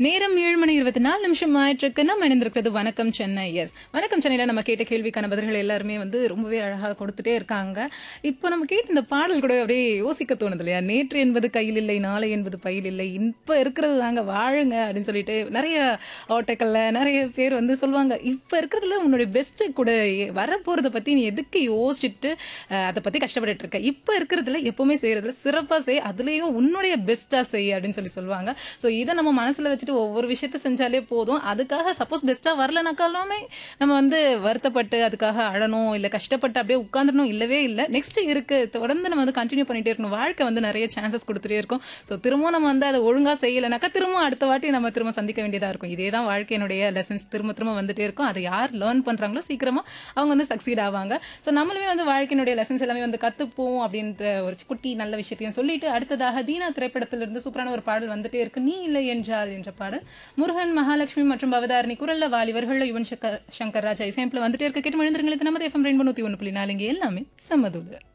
நேரம் ஏழு மணி இருபத்தி நாலு நிமிஷம் ஆயிட்டிருக்கு நம்ம இணைந்திருக்கிறது வணக்கம் சென்னை எஸ் வணக்கம் சென்னையில நம்ம கேட்ட கேள்விக்கான பதில்கள் எல்லாருமே வந்து ரொம்பவே அழகாக கொடுத்துட்டே இருக்காங்க இப்போ நம்ம கேட்ட இந்த பாடல் கூட அப்படியே யோசிக்க தோணுது இல்லையா நேற்று என்பது கையில் இல்லை நாளை என்பது பையில் இல்லை இப்போ இருக்கிறது தாங்க வாழுங்க அப்படின்னு சொல்லிட்டு நிறைய ஓட்டக்கல்ல நிறைய பேர் வந்து சொல்லுவாங்க இப்போ இருக்கிறதுல உன்னுடைய பெஸ்ட்டு கூட வரப்போறத பத்தி நீ எதுக்கு யோசிச்சுட்டு அஹ், அதை பத்தி கஷ்டப்பட்டுட்டு இருக்க இப்போ இருக்கிறதுல எப்பவுமே செய்யறதுல சிறப்பா செய் அதுலயும் உன்னுடைய பெஸ்டா செய் அப்படின்னு சொல்லி சொல்லுவாங்க ஸோ இதை நம்ம மனசுல வச்சுட்டு ஒவ்வொரு விஷயத்த செஞ்சாலே போதும் அதுக்காக சப்போஸ் பெஸ்டா வரலனாக்காலுமே நம்ம வந்து வருத்தப்பட்டு அதுக்காக அழணும் இல்ல கஷ்டப்பட்டு அப்படியே உட்காந்துடணும் இல்லவே இல்லை நெக்ஸ்ட் இருக்கு தொடர்ந்து நம்ம வந்து கண்டினியூ பண்ணிட்டே இருக்கணும் வாழ்க்கை வந்து நிறைய சான்சஸ் கொடுத்துட்டே இருக்கும் ஸோ திரும்ப நம்ம வந்து அதை ஒழுங்கா செய்யலைனாக்கா திரும்ப அடுத்த வாட்டி நம்ம திரும்ப சந்திக்க வேண்டியதா இருக்கும் இதே தான் வாழ்க்கையினுடைய லெசன்ஸ் திரும்ப திரும்ப வந்துட்டே இருக்கும் அதை யார் லேர்ன் பண்றாங்களோ சீக்கிரமா அவங்க வந்து சக்சீட் ஆவாங்க ஸோ நம்மளுமே வந்து வாழ்க்கையினுடைய லெசன்ஸ் எல்லாமே வந்து கத்துப்போம் அப்படின்ற ஒரு குட்டி நல்ல விஷயத்தையும் சொல்லிட்டு அடுத்ததாக தீனா திரைப்படத்திலிருந்து சூப்பரான ஒரு பாடல் வந்துட்டே இருக்கு நீ இல்லை என்றால் என்ற பாடல் முருகன் மகாலட்சுமி மற்றும் பவதாரணி குரல்ல வாலிபர்கள் யுவன் சங்கர் சங்கர் ராஜா இசையமைப்பில் வந்துட்டே இருக்க கேட்டு மழுந்திருங்களுக்கு நமது எஃப்எம் ரெண்டு நூத்தி ஒன்று புள்ளி நாலுங்க எல்லாமே சம்மதுல